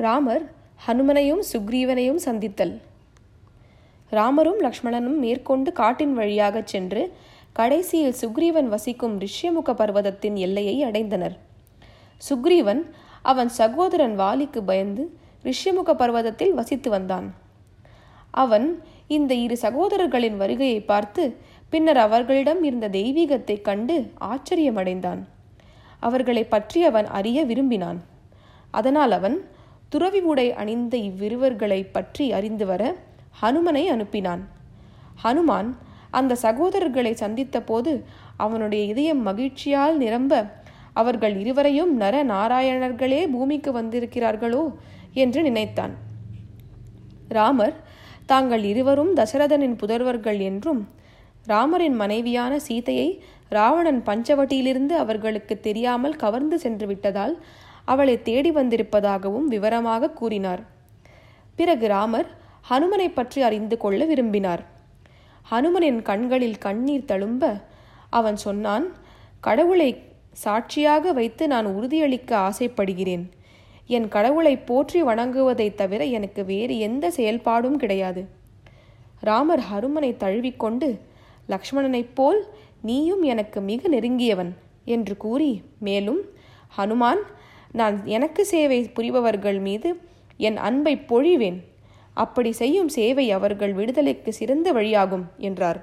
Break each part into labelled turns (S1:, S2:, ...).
S1: ராமர் ஹனுமனையும் சுக்ரீவனையும் சந்தித்தல் ராமரும் லக்ஷ்மணனும் மேற்கொண்டு காட்டின் வழியாகச் சென்று கடைசியில் சுக்ரீவன் வசிக்கும் ரிஷ்யமுக பர்வதத்தின் எல்லையை அடைந்தனர் சுக்ரீவன் அவன் சகோதரன் வாலிக்கு பயந்து ரிஷ்யமுக பர்வதத்தில் வசித்து வந்தான் அவன் இந்த இரு சகோதரர்களின் வருகையை பார்த்து பின்னர் அவர்களிடம் இருந்த தெய்வீகத்தைக் கண்டு ஆச்சரியமடைந்தான் அவர்களை பற்றி அவன் அறிய விரும்பினான் அதனால் அவன் துறவி உடை அணிந்த இவ்விருவர்களை பற்றி அறிந்து வர ஹனுமனை அனுப்பினான் ஹனுமான் அந்த சகோதரர்களை சந்தித்த போது அவனுடைய இதயம் மகிழ்ச்சியால் நிரம்ப அவர்கள் இருவரையும் நர நாராயணர்களே பூமிக்கு வந்திருக்கிறார்களோ என்று நினைத்தான் ராமர் தாங்கள் இருவரும் தசரதனின் புதல்வர்கள் என்றும் ராமரின் மனைவியான சீதையை ராவணன் பஞ்சவட்டியிலிருந்து அவர்களுக்கு தெரியாமல் கவர்ந்து சென்று விட்டதால் அவளை தேடி வந்திருப்பதாகவும் விவரமாக கூறினார் பிறகு ராமர் ஹனுமனை பற்றி அறிந்து கொள்ள விரும்பினார் ஹனுமனின் கண்களில் கண்ணீர் தழும்ப அவன் சொன்னான் கடவுளை சாட்சியாக வைத்து நான் உறுதியளிக்க ஆசைப்படுகிறேன் என் கடவுளை போற்றி வணங்குவதைத் தவிர எனக்கு வேறு எந்த செயல்பாடும் கிடையாது ராமர் ஹனுமனை தழுவிக்கொண்டு லக்ஷ்மணனைப் போல் நீயும் எனக்கு மிக நெருங்கியவன் என்று கூறி மேலும் ஹனுமான் நான் எனக்கு சேவை புரிபவர்கள் மீது என் அன்பை பொழிவேன் அப்படி செய்யும் சேவை அவர்கள் விடுதலைக்கு சிறந்த வழியாகும் என்றார்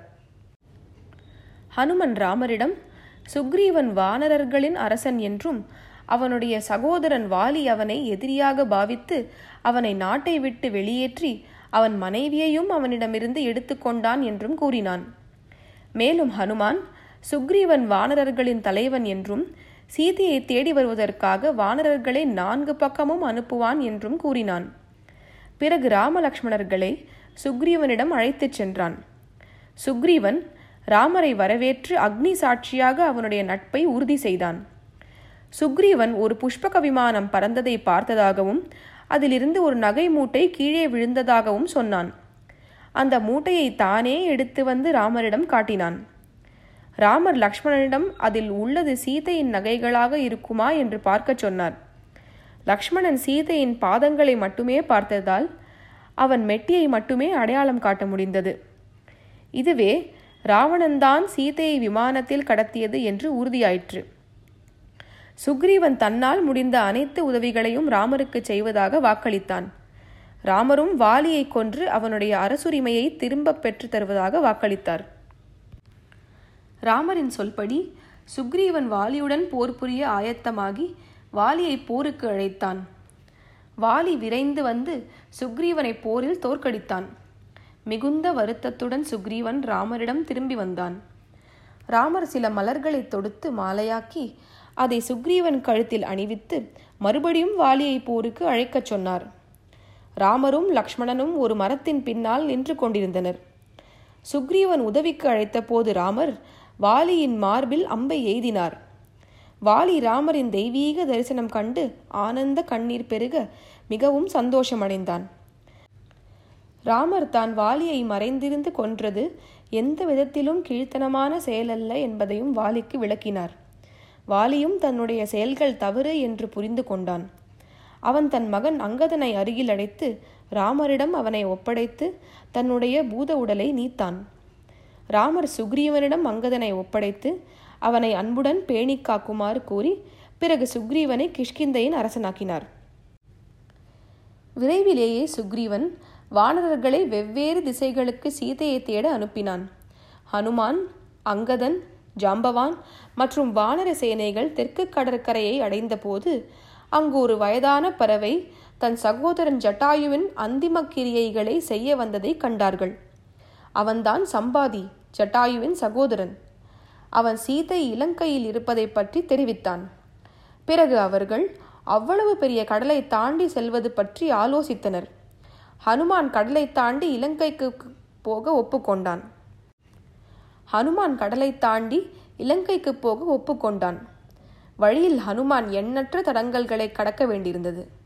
S1: ஹனுமன் ராமரிடம் சுக்ரீவன் வானரர்களின் அரசன் என்றும் அவனுடைய சகோதரன் வாலி அவனை எதிரியாக பாவித்து அவனை நாட்டை விட்டு வெளியேற்றி அவன் மனைவியையும் அவனிடமிருந்து எடுத்துக்கொண்டான் என்றும் கூறினான் மேலும் ஹனுமான் சுக்ரீவன் வானரர்களின் தலைவன் என்றும் சீதையை தேடி வருவதற்காக வானரர்களை நான்கு பக்கமும் அனுப்புவான் என்றும் கூறினான் பிறகு ராமலக்ஷ்மணர்களை சுக்ரீவனிடம் அழைத்துச் சென்றான் சுக்ரீவன் ராமரை வரவேற்று அக்னி சாட்சியாக அவனுடைய நட்பை உறுதி செய்தான் சுக்ரீவன் ஒரு புஷ்பக விமானம் பறந்ததை பார்த்ததாகவும் அதிலிருந்து ஒரு நகை மூட்டை கீழே விழுந்ததாகவும் சொன்னான் அந்த மூட்டையை தானே எடுத்து வந்து ராமரிடம் காட்டினான் ராமர் லக்ஷ்மணனிடம் அதில் உள்ளது சீதையின் நகைகளாக இருக்குமா என்று பார்க்கச் சொன்னார் லக்ஷ்மணன் சீதையின் பாதங்களை மட்டுமே பார்த்ததால் அவன் மெட்டியை மட்டுமே அடையாளம் காட்ட முடிந்தது இதுவே ராவணன்தான் சீதையை விமானத்தில் கடத்தியது என்று உறுதியாயிற்று சுக்ரீவன் தன்னால் முடிந்த அனைத்து உதவிகளையும் ராமருக்கு செய்வதாக வாக்களித்தான் ராமரும் வாலியை கொன்று அவனுடைய அரசுரிமையை திரும்பப் பெற்று தருவதாக வாக்களித்தார் ராமரின் சொல்படி சுக்ரீவன் வாலியுடன் போர் புரிய ஆயத்தமாகி வாலியை போருக்கு அழைத்தான் வாலி விரைந்து வந்து சுக்ரீவனை போரில் தோற்கடித்தான் மிகுந்த வருத்தத்துடன் சுக்ரீவன் ராமரிடம் திரும்பி வந்தான் ராமர் சில மலர்களை தொடுத்து மாலையாக்கி அதை சுக்ரீவன் கழுத்தில் அணிவித்து மறுபடியும் வாலியை போருக்கு அழைக்கச் சொன்னார் ராமரும் லக்ஷ்மணனும் ஒரு மரத்தின் பின்னால் நின்று கொண்டிருந்தனர் சுக்ரீவன் உதவிக்கு அழைத்தபோது ராமர் வாலியின் மார்பில் அம்பை எய்தினார் வாலி ராமரின் தெய்வீக தரிசனம் கண்டு ஆனந்த கண்ணீர் பெருக மிகவும் சந்தோஷமடைந்தான் ராமர் தான் வாலியை மறைந்திருந்து கொன்றது எந்த விதத்திலும் கீழ்த்தனமான செயலல்ல என்பதையும் வாலிக்கு விளக்கினார் வாலியும் தன்னுடைய செயல்கள் தவறு என்று புரிந்து கொண்டான் அவன் தன் மகன் அங்கதனை அருகில் அடைத்து ராமரிடம் அவனை ஒப்படைத்து தன்னுடைய பூத உடலை நீத்தான் ராமர் சுக்ரீவனிடம் அங்கதனை ஒப்படைத்து அவனை அன்புடன் பேணி காக்குமாறு கூறி பிறகு சுக்ரீவனை கிஷ்கிந்தையின் அரசனாக்கினார் விரைவிலேயே சுக்ரீவன் வானரர்களை வெவ்வேறு திசைகளுக்கு சீதையை தேட அனுப்பினான் ஹனுமான் அங்கதன் ஜாம்பவான் மற்றும் வானர சேனைகள் தெற்கு கடற்கரையை அடைந்தபோது அங்கு ஒரு வயதான பறவை தன் சகோதரன் ஜட்டாயுவின் அந்திம கிரியைகளை செய்ய வந்ததை கண்டார்கள் அவன்தான் சம்பாதி ஜட்டாயுவின் சகோதரன் அவன் சீதை இலங்கையில் இருப்பதை பற்றி தெரிவித்தான் பிறகு அவர்கள் அவ்வளவு பெரிய கடலை தாண்டி செல்வது பற்றி ஆலோசித்தனர் ஹனுமான் கடலை தாண்டி இலங்கைக்கு போக ஒப்புக்கொண்டான் ஹனுமான் கடலை தாண்டி இலங்கைக்கு போக ஒப்புக்கொண்டான் வழியில் ஹனுமான் எண்ணற்ற தடங்கல்களை கடக்க வேண்டியிருந்தது